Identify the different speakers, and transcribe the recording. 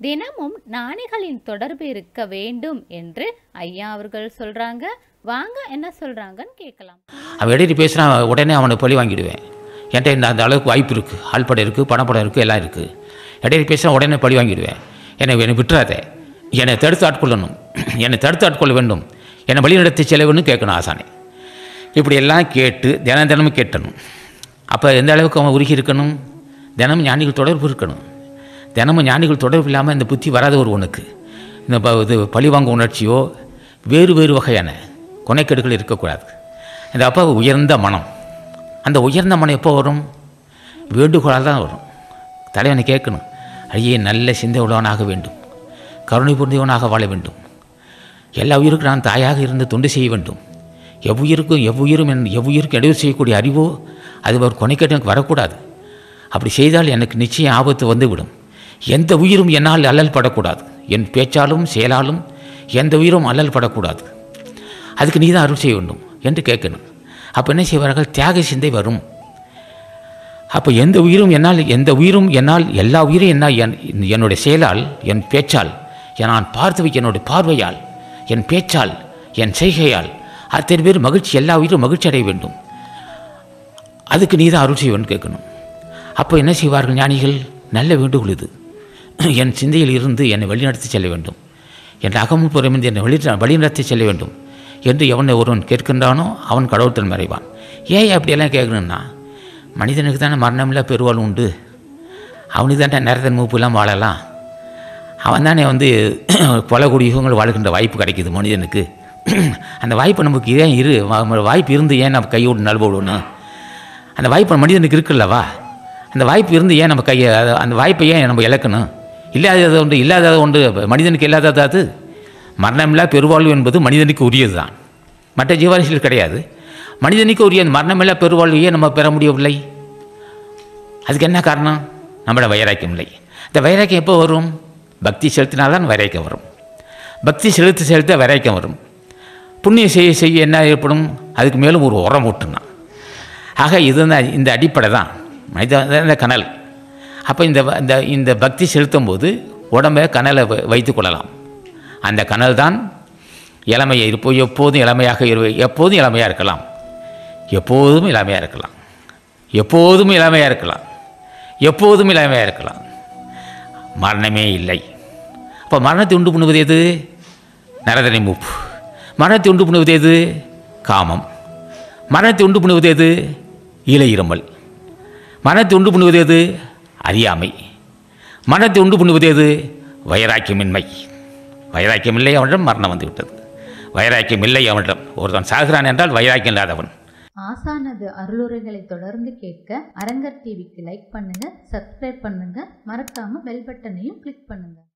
Speaker 1: தினமும் ஞானிகளின் தொடர்பு இருக்க வேண்டும் என்று ஐயா அவர்கள் சொல்றாங்க வாங்க என்ன சொல்றாங்கன்னு கேட்கலாம்
Speaker 2: அவன் இடையில பேசுனா உடனே அவனை பழி வாங்கிடுவேன் என்கிட்ட இந்த அந்த அளவுக்கு வாய்ப்பு இருக்குது ஆள்படம் இருக்குது பணப்படம் இருக்குது எல்லாம் இருக்குது இடையில பேசினா உடனே பழி வாங்கிடுவேன் என்னை என்னை விட்டுறாதே என்னை தடுத்து ஆட்கொள்ளணும் என்னை தடுத்து ஆட்கொள்ள வேண்டும் என்னை வழி நடத்தி செலவுன்னு கேட்கணும் ஆசானே இப்படி எல்லாம் கேட்டு தினம் தினமும் கேட்டணும் அப்போ எந்த அளவுக்கு அவன் உருகி இருக்கணும் தினமும் ஞானிகள் தொடர்பு இருக்கணும் தினமும் ஞானிகள் தொடர்பு இல்லாமல் இந்த புத்தி வராத ஒரு உனக்கு இந்த ப- இது பழிவாங்க உணர்ச்சியோ வேறு வேறு வகையான கொனைக்கேடுகள் இருக்கக்கூடாது இந்த அப்போ உயர்ந்த மனம் அந்த உயர்ந்த மனம் எப்போ வரும் வேண்டுகோளால் தான் வரும் தலைவனை கேட்கணும் ஐயே நல்ல சிந்தை உள்ளவனாக வேண்டும் கருணை புரிந்தவனாக வாழ வேண்டும் எல்லா உயிருக்கும் நான் தாயாக இருந்து தொண்டு செய்ய வேண்டும் எவ்வுயிருக்கும் எவ்வுயிரும் என் எவ்வுயிருக்கும் இடையூறு செய்யக்கூடிய அறிவோ அது ஒரு கொனைக்கேட்டு எனக்கு வரக்கூடாது அப்படி செய்தால் எனக்கு நிச்சயம் ஆபத்து வந்துவிடும் எந்த உயிரும் என்னால் அல்லல் படக்கூடாது என் பேச்சாலும் செயலாலும் எந்த உயிரும் அல்லல் படக்கூடாது அதுக்கு நீ தான் அருள் செய்ய வேண்டும் என்று கேட்கணும் அப்போ என்ன செய்வார்கள் தியாக சிந்தை வரும் அப்போ எந்த உயிரும் என்னால் எந்த உயிரும் என்னால் எல்லா உயிரும் என்னால் என் என்னுடைய செயலால் என் பேச்சால் என் நான் பார்த்து வைக்க என்னுடைய பார்வையால் என் பேச்சால் என் செய்கையால் அத்தனை பேர் மகிழ்ச்சி எல்லா உயிரும் மகிழ்ச்சி அடைய வேண்டும் அதுக்கு நீ தான் அருள் செய்வன்னு கேட்கணும் அப்போ என்ன செய்வார்கள் ஞானிகள் நல்ல வேண்டுகோள் இது என் சிந்தையில் இருந்து என்னை வழிநடத்தி செல்ல வேண்டும் என் அகமும் புறமிருந்து என்னை வழி வழிநடத்தி செல்ல வேண்டும் என்று எவனை ஒருவன் கேட்கின்றானோ அவன் கடவுள்தன் மறைவான் ஏன் அப்படியெல்லாம் கேட்கணுன்னா மனிதனுக்கு தானே மரணமில்லா பெருவாள் உண்டு அவனுக்கு தானே நேரத்தின் மூப்புலாம் வாழலாம் அவன் தானே வந்து பல கோடி யுகங்கள் வாழ்கின்ற வாய்ப்பு கிடைக்குது மனிதனுக்கு அந்த வாய்ப்பு நமக்கு ஏன் இரு வா- வாய்ப்பு இருந்து ஏன் நம்ம கையோடு நல்போடணும் அந்த வாய்ப்பு மனிதனுக்கு இருக்குல்லவா அந்த வாய்ப்பு இருந்து ஏன் நம்ம கையை அத- அந்த வாய்ப்பை ஏன் நம்ம இழக்கணும் இல்லாதது ஒன்று இல்லாதது ஒன்று மனிதனுக்கு இல்லாதது அது மரணமில்லா பெருவாழ்வு என்பது மனிதனுக்கு உரியது தான் மற்ற ஜீவாரிசிகள் கிடையாது மனிதனுக்கு உரிய அந்த மரணமில்லா பெருவாழ்வையே நம்ம பெற முடியவில்லை அதுக்கு என்ன காரணம் நம்மளோட வைராக்கியம் இல்லை இந்த வைராக்கியம் எப்போ வரும் பக்தி செலுத்தினால்தான் வைராக்கியம் வரும் பக்தி செலுத்த செலுத்த வைராக்கியம் வரும் புண்ணியம் செய்ய செய்ய என்ன ஏற்படும் அதுக்கு மேலும் ஒரு உரம் ஊட்டுனா ஆக இது தான் இந்த அடிப்படை தான் மனித இந்த கனல் அப்போ இந்த வ- இந்த இந்த பக்தி செலுத்தும் போது உடம்பை கனலை வ- வைத்துக் கொள்ளலாம் அந்த கனல் தான் இளமையை இருப்போ எப்போதும் இளமையாக இரு எப்போதும் இளமையாக இருக்கலாம் எப்போதும் இளமையாக இருக்கலாம் எப்போதும் இளமையாக இருக்கலாம் எப்போதும் இளமையாக இருக்கலாம் மரணமே இல்லை அப்போ மரணத்தை உண்டு பண்ணுவது எது நரதனை மூப்பு மரணத்தை உண்டு பண்ணுவது எது காமம் மரணத்தை உண்டு பண்ணுவது எது இலை இருமல் மரணத்தை உண்டு பண்ணுவது எது அறியாமை மரணத்தை உண்டு பண்ணுவது எது வைராக்கியமின்மை வைராக்கியம் இல்லை அவனிடம் மரணம் வந்து விட்டது வைராக்கியம் இல்லை அவனிடம் ஒருவன் சாகிறான் என்றால் வைராக்கியம் இல்லாதவன்
Speaker 3: ஆசானது அருளுரைகளை தொடர்ந்து கேட்க அரங்கர் டிவிக்கு லைக் பண்ணுங்க சப்ஸ்கிரைப் பண்ணுங்க மறக்காம பெல் பட்டனையும் கிளிக் பண்ணுங்க